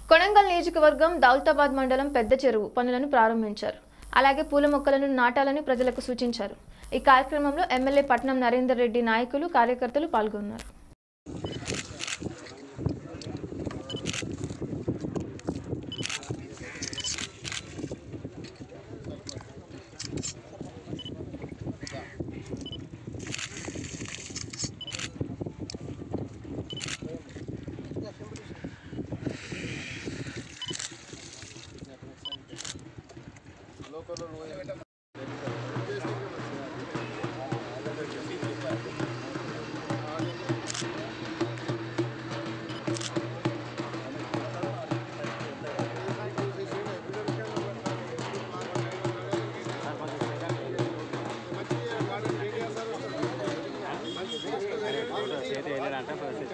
కొడంగల్ నియోజకవర్గం దౌలతాబాద్ మండలం పెద్ద చెరువు పనులను ప్రారంభించారు అలాగే పూల మొక్కలను నాటాలని ప్రజలకు సూచించారు ఈ కార్యక్రమంలో ఎమ్మెల్యే పట్నం నరేందర్ రెడ్డి నాయకులు కార్యకర్తలు పాల్గొన్నారు చేతి వెళ్ళారంటే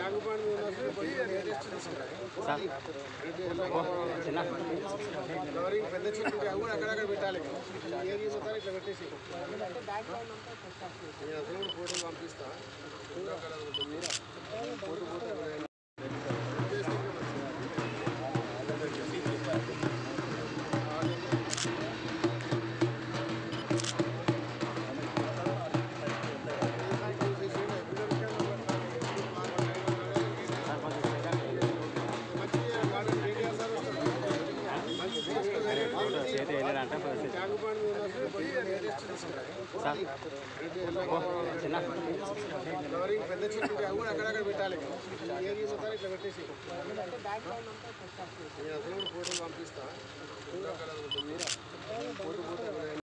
చిన్న ఫ్లవరింగ్ పెద్ద చెట్టు ఉంటే అవి కూడా అక్కడక్కడ పెట్టాలి ఏం చేస్తారు ఇట్లా పెట్టేసి నేను అసలు కూడా ఫోటోలు పంపిస్తా చూడు అక్కడ ఉంటుంది. ఫోటో ఫోటో ఎవరైనా చేతి వెళ్ళారంటే చిన్న ఫ్లవరింగ్ పెద్ద చెట్టు ఉంటే అవి కూడా అక్కడక్కడ పెట్టాలి ఏం చేస్తారు ఇట్లా పెట్టేసి నేను అసలు కూడా ఫోటోలు పంపిస్తా చూడు అక్కడ ఉంటుంది. ఫోటో ఫోటో ఎవరైనా